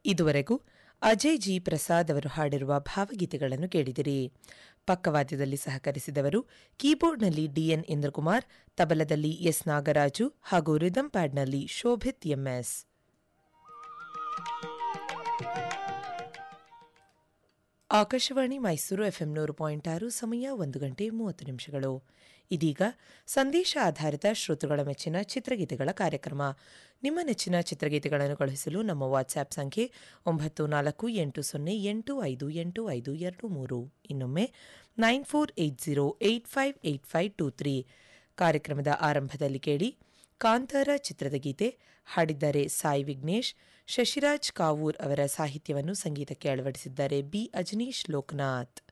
ಇದುವರೆಗೂ ಅಜಯ್ ಜಿ ಪ್ರಸಾದ್ ಅವರು ಹಾಡಿರುವ ಭಾವಗೀತೆಗಳನ್ನು ಕೇಳಿದಿರಿ ಪಕ್ಕವಾದ್ಯದಲ್ಲಿ ಸಹಕರಿಸಿದವರು ಕೀಬೋರ್ಡ್ನಲ್ಲಿ ಡಿಎನ್ ಇಂದ್ರಕುಮಾರ್ ತಬಲದಲ್ಲಿ ಎಸ್ ನಾಗರಾಜು ಹಾಗೂ ರಿದಮ್ ಪ್ಯಾಡ್ನಲ್ಲಿ ಶೋಭಿತ್ ಎಂಎಸ್ ಆಕಾಶವಾಣಿ ಮೈಸೂರು ಎಫ್ಎಂ ನೂರು ಪಾಯಿಂಟ್ ಆರು ಸಮಯ ಒಂದು ಗಂಟೆ ಮೂವತ್ತು ನಿಮಿಷಗಳು ಇದೀಗ ಸಂದೇಶ ಆಧಾರಿತ ಶ್ರೋತೃಗಳ ಮೆಚ್ಚಿನ ಚಿತ್ರಗೀತೆಗಳ ಕಾರ್ಯಕ್ರಮ ನಿಮ್ಮ ನೆಚ್ಚಿನ ಚಿತ್ರಗೀತೆಗಳನ್ನು ಕಳುಹಿಸಲು ನಮ್ಮ ವಾಟ್ಸ್ಆಪ್ ಸಂಖ್ಯೆ ಒಂಬತ್ತು ನಾಲ್ಕು ಎಂಟು ಸೊನ್ನೆ ಎಂಟು ಐದು ಎಂಟು ಐದು ಎರಡು ಮೂರು ಇನ್ನೊಮ್ಮೆ nine four eight zero eight five eight five two three ಕಾರ್ಯಕ್ರಮದ ಆರಂಭದಲ್ಲಿ ಕೇಳಿ ಕಾಂತಾರ ಚಿತ್ರದ ಗೀತೆ ಹಾಡಿದ್ದಾರೆ ಸಾಯಿ ವಿಘ್ನೇಶ್ ಶಶಿರಾಜ್ ಕಾವೂರ್ ಅವರ ಸಾಹಿತ್ಯವನ್ನು ಸಂಗೀತಕ್ಕೆ ಅಳವಡಿಸಿದ್ದಾರೆ ಬಿ ಅಜನೀಶ್ ಲೋಕನಾಥ್